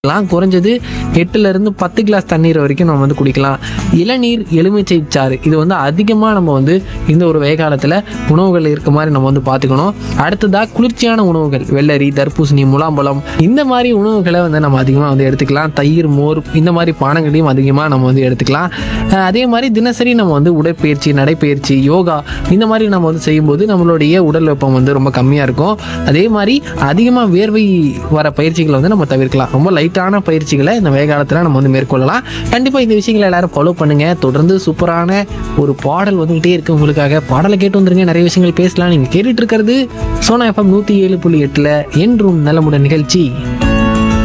எல்லாம் குறைஞ்சது எட்டுல இருந்து பத்து கிளாஸ் தண்ணீர் வரைக்கும் நம்ம வந்து குடிக்கலாம் இளநீர் எலுமிச்சை சாறு இது வந்து அதிகமாக நம்ம வந்து இந்த ஒரு வெயில் காலத்தில் உணவுகள் இருக்க மாதிரி நம்ம வந்து பார்த்துக்கணும் அடுத்ததாக குளிர்ச்சியான உணவுகள் வெள்ளரி தர்பூசணி முலாம்பழம் இந்த மாதிரி உணவுகளை வந்து நம்ம அதிகமாக வந்து எடுத்துக்கலாம் தயிர் மோர் இந்த மாதிரி பானங்களையும் அதிகமாக நம்ம வந்து எடுத்துக்கலாம் அஹ் அதே மாதிரி தினசரி நம்ம வந்து உடற்பயிற்சி நடைப்பயிற்சி யோகா இந்த மாதிரி நம்ம வந்து செய்யும்போது நம்மளுடைய உடல் வெப்பம் வந்து ரொம்ப கம்மியாக இருக்கும் அதே மாதிரி அதிகமாக வேர்வை வர பயிற்சிகளை வந்து நம்ம தவிர்க்கலாம் ரொம்ப லைட்டான பயிற்சிகளை இந்த வெயில் காலத்தில் நம்ம வந்து மேற்கொள்ளலாம் கண்டிப்பாக இந்த விஷயங்களை எல்லாரும் ஃபாலோ பண்ணுங்க தொடர்ந்து சூப்பரான ஒரு பாடல் வந்துகிட்டே இருக்கு உங்களுக்காக பாடலை கேட்டு வந்துருங்க நிறைய விஷயங்கள் பேசலாம் நீங்கள் கேட்டுட்டு இருக்கிறது சோனா எஃப்எம் நூற்றி ஏழு புள்ளி எட்டில் என்றும் நலமுடன் நிகழ்ச்சி